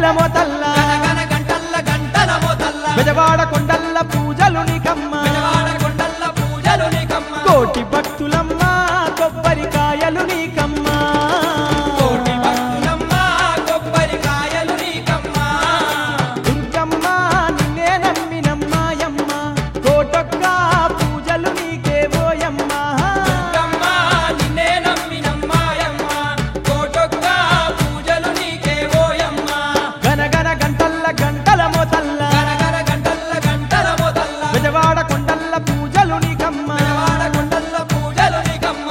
గంటల మొతల్ల గనగన గంటల్ల గంటల మోతల్ల బెజవాడ కొండల్ల పూజలు నీకమ్మ విజయవాడ కొండల్ల పూజలు నీకమ్మ కోటి భక్తులమ్మ కొబ్బరికాయలు నీకమ్మ కోటి భక్తులమ్మ కొబ్బరికాయలు నీకమ్మ దుర్గమ్మ నిన్నే నమ్మినమ్మాయమ్మ కోటొక్క పూజలు నీకే పోయమ్మ దుర్గమ్మ నిన్నే నమ్మినమ్మాయమ్మ కోటొక్క పూజలు నీకే ఓయమ్మ గనగన గంటల్ల గంటల మొతల్ల గనగన గంటల్ల గంటల మోతల్ల బెజవాడ కొండల్ల పూజలు నీకమ్మ విజయవాడ కొండల్ల పూజలు నీకమ్మ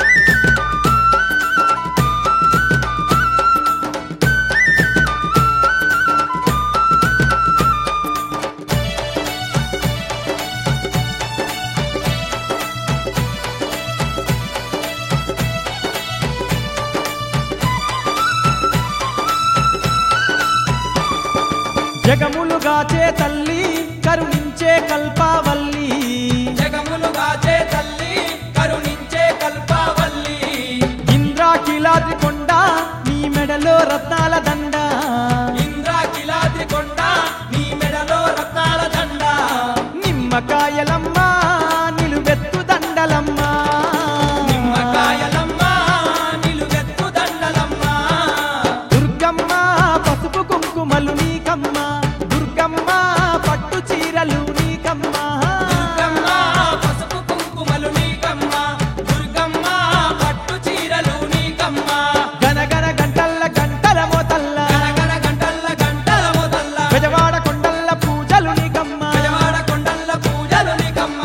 జగములుగాచే తల్లి కరుణించే కల్పావల్లి జగములు గాచే తల్లి కరుణించే కల్పావల్లి ఇంద్రాకిలాద్రి కొండ నీ మెడలో రత్నాల దండ ఇంద్రాకిలాద్రి కొండ నీ మెడలో రత్నాల దండ నిమ్మకాయలమ్మ నిలువెత్తు దండలమ్మ నిమ్మకాయలమ్మ నిలువెత్తు దండలమ్మ దుర్గమ్మ పసుపు కుంకుమలు నీకమ్మ దుర్గమ్మ పట్టు చీరలు నీకమ్మ దుర్గమ్మ పసుపు కుంకుమలు నీకమ్మ దుర్గమ్మ పట్టు చీరలు నీకమ్మ గనగన గంటల్ల గంటల మోతల్ల గనగన గంటల్ల గంటల మొదల్ల బెజవాడ కొండల్ల పూజలు నీకమ్మ విజయవాడ కొండల్ల పూజలు నీకమ్మ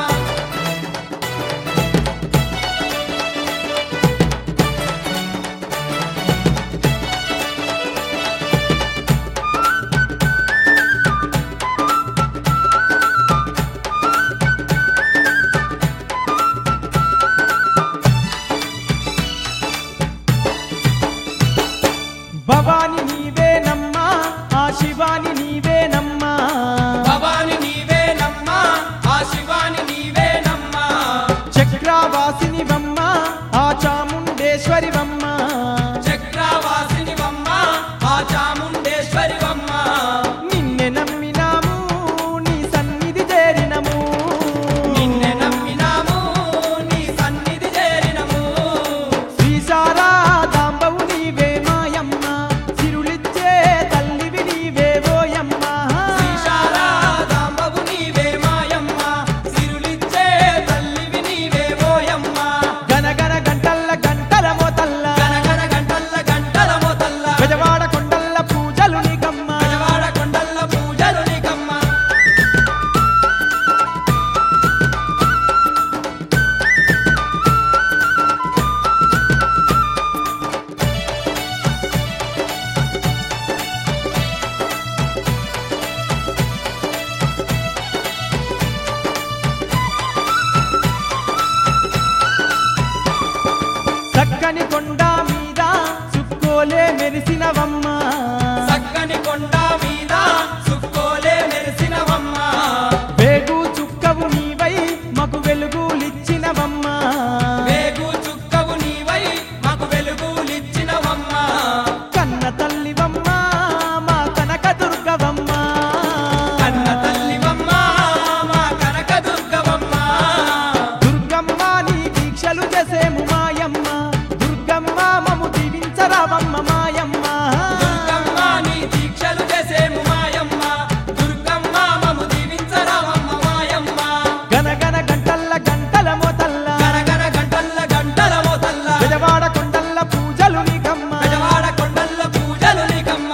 భవాని నీవేనమ్మా ఆ శివాని నీవేనమ్మా భవాని నీవేనమ్మా ఆ శివాని నీవేనమ్మా చక్రవాసినివమ్మ ఆ చాముండేశ్వరివమ్మ చక్రవాసినివమ్మ ఆ చాముండేశ్వరివమ్మ నిన్నె నమ్మినాము నీ సన్నిధి చేరినము నిన్నే నమ్మినాము నీ సన్నిధి చేరినము శ్రీశారాదాంబవు నీవే మాయమ్మ సిరులిచ్చే తల్లివి నీవే ఓయమ్మ శ్రీశారదాంబవు నీవే మాయమ్మ సిరులిచ్చే తల్లివి నీవే ఓయమ్మ గనగన గంటల్ల గంటల మోతల్ల గనగన గంటల్ల గంటల మొదల్ల బెజవాడ కొండల్ల పూజలు నీకమ్మ విజయవాడ కొండల్ల పూజలు నీకమ్మ చక్కని కొండ మీద చుక్కోలే మెరిసినవమ్మ చక్కని కొండ మీద సుక్కోలే మెరిసినవమ్మ వేగు చుక్కవు నీవై మకు వెలుగులిచ్చినవమ్మ వేగు చుక్కవు నీవై మాకు వెలుగులిచ్చినవమ్మ కన్న తల్లివమ్మ మా కనక దుర్గవమ్మ కన్న తల్లివమ్మ మా కనక దుర్గవమ్మ దుర్గమ్మ నీ దీక్షలు చేసేము మాయమ్మ దుర్గమ్మ మము దీవించరావమ్మ మాయమ్మ దుర్గమ్మ నీ దీక్షలు చేసేము మాయమ్మ దుర్గమ్మ మము దీవించరావమ్మ మాయమ్మ గనగన గంటల్ల గంటల మోతల్ల గనగన గంటల్ల గంటల మోతల్ల బెజవాడ కొండల్ల పూజలు నీకమ్మ విజయవాడ కొండల్ల పూజలు నీకమ్మ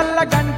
గంటల్ల గంట